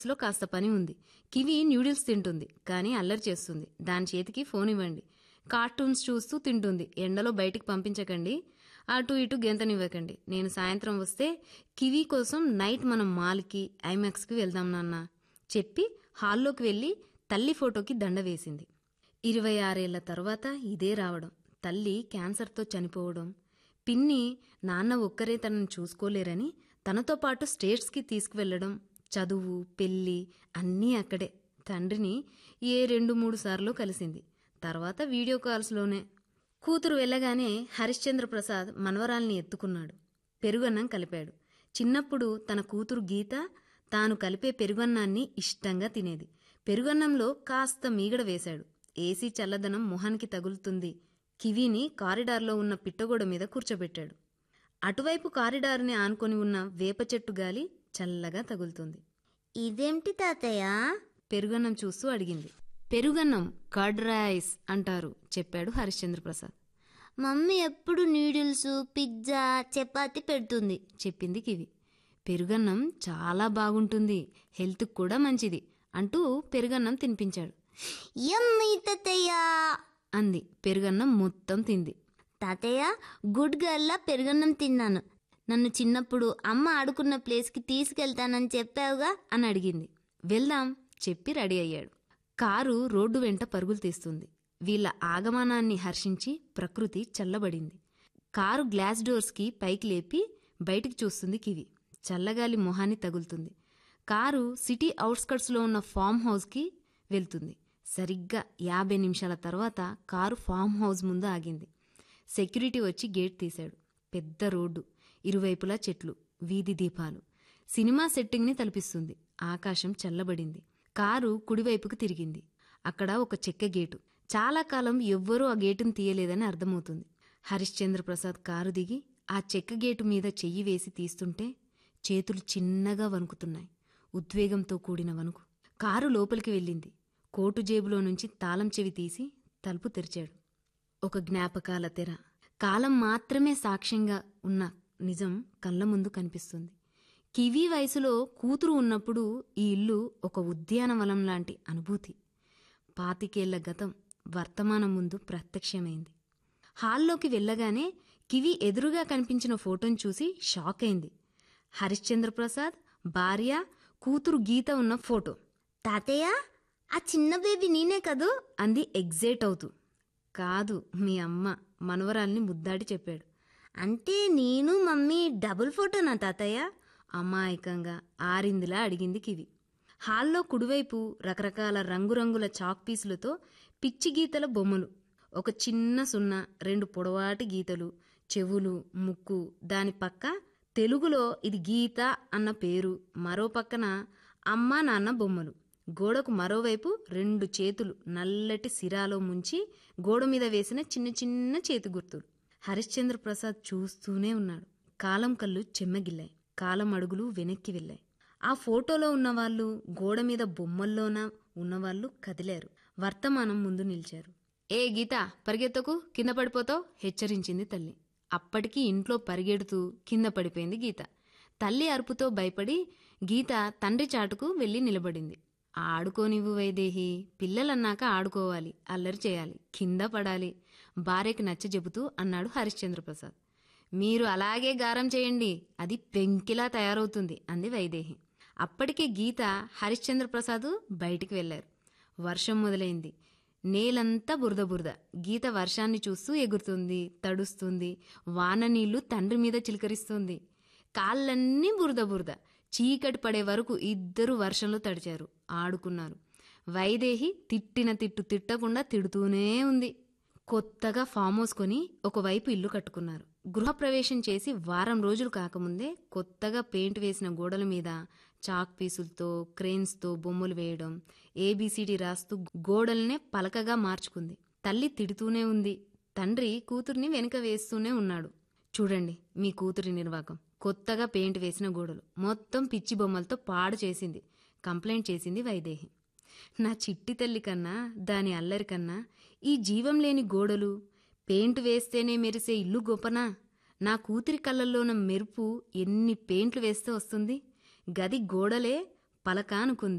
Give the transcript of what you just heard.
లో కాస్త పని ఉంది కివి న్యూడిల్స్ తింటుంది కానీ అల్లరి చేస్తుంది దాని చేతికి ఫోన్ ఇవ్వండి కార్టూన్స్ చూస్తూ తింటుంది ఎండలో బయటికి పంపించకండి అటు ఇటు గెంతనివ్వకండి నేను సాయంత్రం వస్తే కివి కోసం నైట్ మనం మాల్కి ఐమాక్స్కి వెళ్దాం నాన్న చెప్పి హాల్లోకి వెళ్ళి తల్లి ఫోటోకి దండ వేసింది ఇరవై ఆరేళ్ల తర్వాత ఇదే రావడం తల్లి క్యాన్సర్తో చనిపోవడం పిన్ని నాన్న ఒక్కరే తనను చూసుకోలేరని తనతో పాటు స్టేట్స్కి తీసుకువెళ్లడం చదువు పెళ్లి అన్నీ అక్కడే తండ్రిని ఏ రెండు మూడు సార్లు కలిసింది తర్వాత వీడియో కాల్స్లోనే కూతురు వెళ్ళగానే హరిశ్చంద్ర ప్రసాద్ మనవరాల్ని ఎత్తుకున్నాడు పెరుగన్నం కలిపాడు చిన్నప్పుడు తన కూతురు గీత తాను కలిపే పెరుగన్నాన్ని ఇష్టంగా తినేది పెరుగన్నంలో కాస్త మీగడ వేశాడు ఏసీ చల్లదనం మొహానికి తగులుతుంది కివీని కారిడార్లో ఉన్న పిట్టగోడ మీద కూర్చోబెట్టాడు అటువైపు కారిడార్ని ఆనుకొని ఉన్న వేప చెట్టు గాలి చల్లగా తగులుతుంది ఇదేంటి తాతయ్య పెరుగన్నం చూస్తూ అడిగింది పెరుగన్నం కర్డ్ రైస్ అంటారు చెప్పాడు హరిశ్చంద్ర ప్రసాద్ మమ్మీ ఎప్పుడు నూడిల్స్ పిజ్జా చపాతి పెడుతుంది చెప్పింది కివి పెరుగన్నం చాలా బాగుంటుంది హెల్త్కి కూడా మంచిది అంటూ పెరుగన్నం తినిపించాడు యమ్మీ తాతయ్య అంది పెరుగన్నం మొత్తం తింది తాతయ్య గుడ్ గర్ల్లా పెరుగన్నం తిన్నాను నన్ను చిన్నప్పుడు అమ్మ ఆడుకున్న ప్లేస్కి తీసుకెళ్తానని చెప్పావుగా అని అడిగింది వెళ్దాం చెప్పి రెడీ అయ్యాడు కారు రోడ్డు వెంట పరుగులు తీస్తుంది వీళ్ళ ఆగమనాన్ని హర్షించి ప్రకృతి చల్లబడింది కారు గ్లాస్ డోర్స్కి పైకి లేపి బయటికి చూస్తుంది కివి చల్లగాలి మొహాన్ని తగులుతుంది కారు సిటీ అవుట్స్కట్స్లో ఉన్న ఫామ్ హౌస్కి వెళ్తుంది సరిగ్గా యాభై నిమిషాల తర్వాత కారు ఫామ్ హౌస్ ముందు ఆగింది సెక్యూరిటీ వచ్చి గేట్ తీశాడు పెద్ద రోడ్డు ఇరువైపులా చెట్లు వీధి దీపాలు సినిమా సెట్టింగ్ని తలపిస్తుంది ఆకాశం చల్లబడింది కారు కుడివైపుకు తిరిగింది అక్కడ ఒక చెక్క గేటు చాలా కాలం ఎవ్వరూ ఆ గేటును తీయలేదని అర్థమవుతుంది హరిశ్చంద్ర ప్రసాద్ కారు దిగి ఆ చెక్క గేటు మీద చెయ్యి వేసి తీస్తుంటే చేతులు చిన్నగా వణుకుతున్నాయి ఉద్వేగంతో కూడిన వణుకు కారు లోపలికి వెళ్ళింది కోటు జేబులో నుంచి తాళం చెవి తీసి తలుపు తెరిచాడు ఒక జ్ఞాపకాల తెర కాలం మాత్రమే సాక్ష్యంగా ఉన్న నిజం కళ్ళ ముందు కనిపిస్తుంది కివీ వయసులో కూతురు ఉన్నప్పుడు ఈ ఇల్లు ఒక ఉద్యానవనం లాంటి అనుభూతి పాతికేళ్ల గతం వర్తమానం ముందు ప్రత్యక్షమైంది హాల్లోకి వెళ్ళగానే కివి ఎదురుగా కనిపించిన ఫోటోను చూసి షాక్ అయింది హరిశ్చంద్ర ప్రసాద్ భార్య కూతురు గీత ఉన్న ఫోటో తాతయ్య ఆ చిన్న బేబీ నేనే కదూ అంది ఎగ్జైట్ అవుతూ కాదు మీ అమ్మ మనవరాల్ని ముద్దాడి చెప్పాడు అంటే నేను మమ్మీ డబుల్ ఫోటోనా తాతయ్య అమాయకంగా ఆరిందిలా అడిగింది కివి హాల్లో కుడివైపు రకరకాల రంగురంగుల చాక్ పీసులతో పిచ్చి గీతల బొమ్మలు ఒక చిన్న సున్నా రెండు పొడవాటి గీతలు చెవులు ముక్కు దాని పక్క తెలుగులో ఇది గీత అన్న పేరు మరో పక్కన అమ్మా నాన్న బొమ్మలు గోడకు మరోవైపు రెండు చేతులు నల్లటి సిరాలో ముంచి గోడ మీద వేసిన చిన్న చిన్న చేతి గుర్తులు హరిశ్చంద్ర ప్రసాద్ చూస్తూనే ఉన్నాడు కాలం కళ్ళు చెమ్మగిల్లాయి కాలం అడుగులు వెనక్కి వెళ్ళాయి ఆ ఫోటోలో ఉన్నవాళ్ళు గోడ మీద బొమ్మల్లోన ఉన్నవాళ్ళు కదిలారు వర్తమానం ముందు నిలిచారు ఏ గీత పరిగెత్తకు కింద పడిపోతావు హెచ్చరించింది తల్లి అప్పటికి ఇంట్లో పరిగెడుతూ కింద పడిపోయింది గీత తల్లి అరుపుతో భయపడి గీత తండ్రి చాటుకు వెళ్లి నిలబడింది ఆడుకోనివ్వు వైదేహి పిల్లలన్నాక ఆడుకోవాలి అల్లరి చేయాలి కింద పడాలి భార్యకి నచ్చ చెబుతూ అన్నాడు హరిశ్చంద్ర ప్రసాద్ మీరు అలాగే గారం చేయండి అది పెంకిలా తయారవుతుంది అంది వైదేహి అప్పటికే గీత హరిశ్చంద్ర ప్రసాద్ బయటికి వెళ్లారు వర్షం మొదలైంది నేలంతా బురద బురద గీత వర్షాన్ని చూస్తూ ఎగురుతుంది తడుస్తుంది వాన నీళ్లు తండ్రి మీద చిలకరిస్తుంది కాళ్ళన్నీ బురద బురద చీకటి పడే వరకు ఇద్దరు వర్షంలో తడిచారు ఆడుకున్నారు వైదేహి తిట్టిన తిట్టు తిట్టకుండా తిడుతూనే ఉంది కొత్తగా ఫామ్ హౌస్ కొని ఒకవైపు ఇల్లు కట్టుకున్నారు గృహప్రవేశం చేసి వారం రోజులు కాకముందే కొత్తగా పెయింట్ వేసిన గోడల మీద చాక్ పీసులతో క్రేన్స్తో బొమ్మలు వేయడం ఏబీసీడీ రాస్తూ గోడల్నే పలకగా మార్చుకుంది తల్లి తిడుతూనే ఉంది తండ్రి కూతుర్ని వెనుక వేస్తూనే ఉన్నాడు చూడండి మీ కూతురి నిర్వాకం కొత్తగా పెయింట్ వేసిన గోడలు మొత్తం పిచ్చి బొమ్మలతో పాడు చేసింది కంప్లైంట్ చేసింది వైదేహి నా చిట్టి తల్లి కన్నా దాని అల్లరి కన్నా ఈ జీవం లేని గోడలు పెయింట్ వేస్తేనే మెరిసే ఇల్లు గొప్పనా నా కూతురి కళ్ళల్లోన మెరుపు ఎన్ని పెయింట్లు వేస్తే వస్తుంది గది గోడలే పలక అనుకుంది